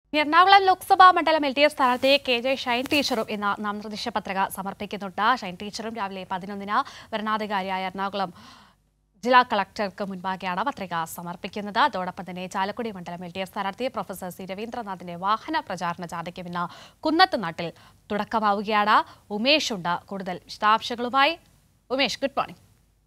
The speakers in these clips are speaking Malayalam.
എറണാകുളം ലോക്സഭാ മണ്ഡലം എൽ ഡി എഫ് സ്ഥാനാർത്ഥി കെ ജെ ഷൈൻ ടീച്ചറും ഇന്ന് നാമനിർദ്ദേശ പത്രിക സമർപ്പിക്കുന്നുണ്ട് ഷൈൻ ടീച്ചറും രാവിലെ പതിനൊന്നിന് വരണാധികാരിയായ എറണാകുളം ജില്ലാ കളക്ടർക്ക് മുൻപാകെയാണ് പത്രിക സമർപ്പിക്കുന്നത് അതോടൊപ്പം തന്നെ ചാലക്കുടി മണ്ഡലം എൽ ഡി എഫ് സ്ഥാനാർത്ഥി പ്രൊഫസർ സി രവീന്ദ്രനാഥിന്റെ വാഹന പ്രചാരണ ജാഥയ്ക്കും ഇന്ന് കുന്നത്ത് നാട്ടിൽ തുടക്കമാവുകയാണ് ഉമേഷ് ഉണ്ട് കൂടുതൽ വിശദാംശങ്ങളുമായി Umesh good morning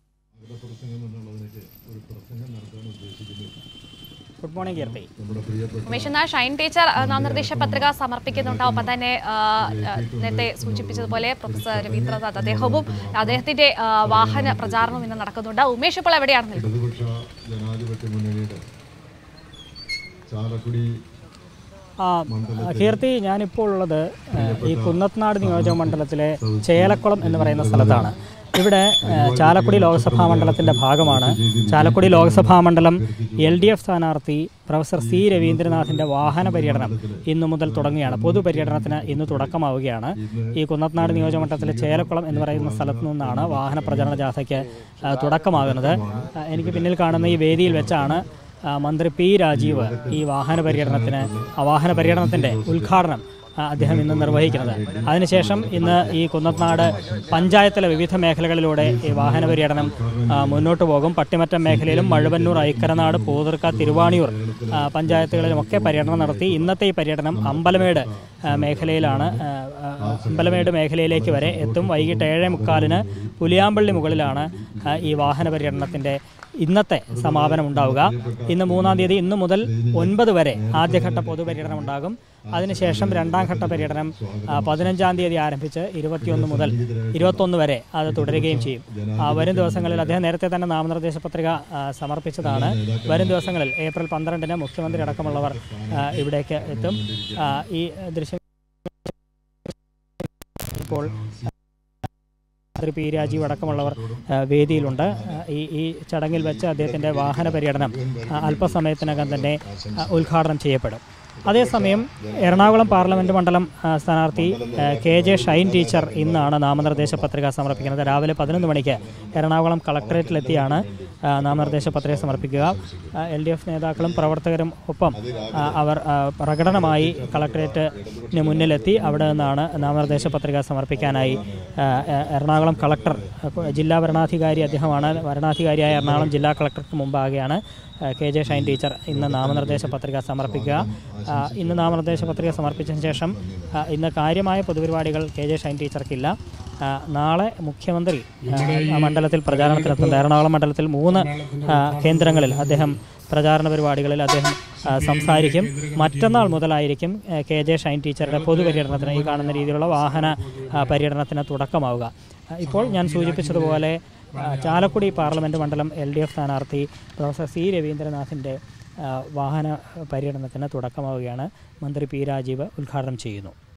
good morning Keerthi Umesh ഇന്ന് ഷൈൻ ടീച്ചർ ആ, നാമനിർദ്ദേശ പത്രിക സമർപ്പിക്കുന്നുണ്ട് ഒപ്പം തന്നെ ആ, ആ, നേരത്തെ സൂചിപ്പിച്ചതുപോലെ പ്രൊഫസർ രവീന്ദ്രനാഥ് അദ്ദേഹവും അദ്ദേഹത്തിന്റെ ആ, വാഹന പ്രചാരണവും ഇന്ന് നടക്കുന്നുണ്ട് ഉമേഷ് ഇപ്പോൾ എവിടെയാണ് നിൽക്കുന്നത് ഇടതുപക്ഷ ജനാധിപത്യ മുന്നണിയുടെ ചാലക്കുടി ആ, കീർത്തി ഞാനിപ്പോൾ ഉള്ളത് ആ, ഈ കുന്നത്നാട് നിയോജക മണ്ഡലത്തിലെ ചേലക്കുളം എന്ന് പറയുന്ന സ്ഥലത്താണ് ഇവിടെ ആ, ചാലക്കുടി ലോക്സഭാ മണ്ഡലത്തിൻ്റെ ഭാഗമാണ് ചാലക്കുടി ലോക്സഭാ മണ്ഡലം എൽ ഡി എഫ് സ്ഥാനാർത്ഥി പ്രൊഫസർ സി രവീന്ദ്രനാഥിൻ്റെ വാഹന പര്യടനം ഇന്നു മുതൽ തുടങ്ങുകയാണ് പൊതുപര്യടനത്തിന് ഇന്ന് തുടക്കമാവുകയാണ് ഈ കുന്നത്നാട് നിയോജക മണ്ഡലത്തിലെ ചേലക്കുളം എന്ന് പറയുന്ന സ്ഥലത്തു നിന്നാണ് വാഹന പ്രചരണ ജാഥയ്ക്ക് ആ, തുടക്കമാകുന്നത് ആ, എനിക്ക് പിന്നിൽ കാണുന്ന ഈ വേദിയിൽ വെച്ചാണ് ആ, മന്ത്രി പി രാജീവ് ഈ വാഹന പര്യടനത്തിന് ആ വാഹന പര്യടനത്തിൻ്റെ ഉദ്ഘാടനം ആ, അദ്ദേഹം ഇന്ന് നിർവഹിക്കുന്നത് അതിനുശേഷം ഇന്ന് ഈ കുന്നത്നാട് പഞ്ചായത്തിലെ വിവിധ മേഖലകളിലൂടെ ഈ വാഹന പര്യടനം ആ, മുന്നോട്ട് പോകും പട്ടിമറ്റം മേഖലയിലും മഴുവന്നൂർ ഐക്കരനാട് പൂതിർക്ക തിരുവാണിയൂർ ആ, പഞ്ചായത്തുകളിലുമൊക്കെ പര്യടനം നടത്തി ഇന്നത്തെ ഈ പര്യടനം അമ്പലമേട് ആ, മേഖലയിലാണ് ആ, ആ, അമ്പലമേട് മേഖലയിലേക്ക് വരെ എത്തും വൈകിട്ട് ഏഴേ മുക്കാലിന് പുലിയാമ്പള്ളി മുകളിലാണ് ആ, ഈ വാഹന പര്യടനത്തിൻ്റെ ഇന്നത്തെ സമാപനം ഉണ്ടാവുക ഇന്ന് മൂന്നാം തീയതി ഇന്ന് മുതൽ ഒൻപത് വരെ ആദ്യഘട്ട പൊതുപര്യടനം ഉണ്ടാകും അതിനുശേഷം രണ്ടാം ഘട്ട പര്യടനം ആ, പതിനഞ്ചാം തീയതി ആരംഭിച്ച് ഇരുപത്തിയൊന്ന് മുതൽ ഇരുപത്തൊന്ന് വരെ അത് തുടരുകയും ചെയ്യും ആ, വരും ദിവസങ്ങളിൽ അദ്ദേഹം നേരത്തെ തന്നെ നാമനിർദ്ദേശ പത്രിക ആ, സമർപ്പിച്ചതാണ് വരും ദിവസങ്ങളിൽ ഏപ്രിൽ പന്ത്രണ്ടിന് മുഖ്യമന്ത്രി അടക്കമുള്ളവർ ആ, ഇവിടേക്ക് എത്തും ആ, ഈ ദൃശ്യം ഇപ്പോൾ മന്ത്രി പി രാജീവ് അടക്കമുള്ളവർ ആ, വേദിയിലുണ്ട് ആ, ഈ ഈ ചടങ്ങിൽ വെച്ച് അദ്ദേഹത്തിൻ്റെ വാഹന പര്യടനം ആ, അല്പസമയത്തിനകം തന്നെ ആ, ഉദ്ഘാടനം ചെയ്യപ്പെടും അതേസമയം എറണാകുളം പാർലമെൻറ്റ് മണ്ഡലം ആ, സ്ഥാനാർത്ഥി ആ, കെ ജെ ഷൈൻ ടീച്ചർ ഇന്നാണ് നാമനിർദ്ദേശ പത്രിക സമർപ്പിക്കുന്നത് രാവിലെ പതിനൊന്ന് മണിക്ക് എറണാകുളം കളക്ടറേറ്റിലെത്തിയാണ് ആ, നാമനിർദ്ദേശ പത്രിക സമർപ്പിക്കുക എൽ ഡി എഫ് നേതാക്കളും പ്രവർത്തകരും ഒപ്പം ആ, അവർ ആ, പ്രകടനമായി കളക്ടറേറ്റിന് മുന്നിലെത്തി അവിടെ നിന്നാണ് നാമനിർദ്ദേശ പത്രിക സമർപ്പിക്കാനായി ആ, എ- എറണാകുളം കളക്ടർ അപ്പോൾ ജില്ലാ വരണാധികാരി അദ്ദേഹമാണ് വരണാധികാരിയായ എറണാകുളം ജില്ലാ കളക്ടർക്ക് മുമ്പാകെയാണ് ആ, കെ ജെ ഷൈൻ ടീച്ചർ ഇന്ന് നാമനിർദ്ദേശ പത്രിക സമർപ്പിക്കുക ആ, ഇന്ന് നാമനിർദ്ദേശ പത്രിക സമർപ്പിച്ചതിന് ശേഷം ആ, ഇന്ന് കാര്യമായ പൊതുപരിപാടികൾ കെ ജെ ഷൈൻ ടീച്ചർക്കില്ല ആ, നാളെ മുഖ്യമന്ത്രി ആ, ആ മണ്ഡലത്തിൽ പ്രചാരണത്തിനെത്തുന്നത് എറണാകുളം മണ്ഡലത്തിൽ മൂന്ന് ആ, കേന്ദ്രങ്ങളിൽ അദ്ദേഹം പ്രചാരണ പരിപാടികളിൽ അദ്ദേഹം ആ, സംസാരിക്കും മറ്റന്നാൾ മുതലായിരിക്കും ആ, കെ ജെ ഷൈൻ ടീച്ചറുടെ പൊതുപര്യടനത്തിന് ഈ കാണുന്ന രീതിയിലുള്ള വാഹന ആ, പര്യടനത്തിന് തുടക്കമാവുക ആ, ഇപ്പോൾ ഞാൻ സൂചിപ്പിച്ചതുപോലെ ആ, ചാലക്കുടി പാർലമെൻറ്റ് മണ്ഡലം എൽ ഡി എഫ് സ്ഥാനാർത്ഥി പ്രൊഫസർ സി രവീന്ദ്രനാഥിൻ്റെ ആ, വാഹന പര്യടനത്തിന് തുടക്കമാവുകയാണ് മന്ത്രി പി രാജീവ് ഉദ്ഘാടനം ചെയ്യുന്നു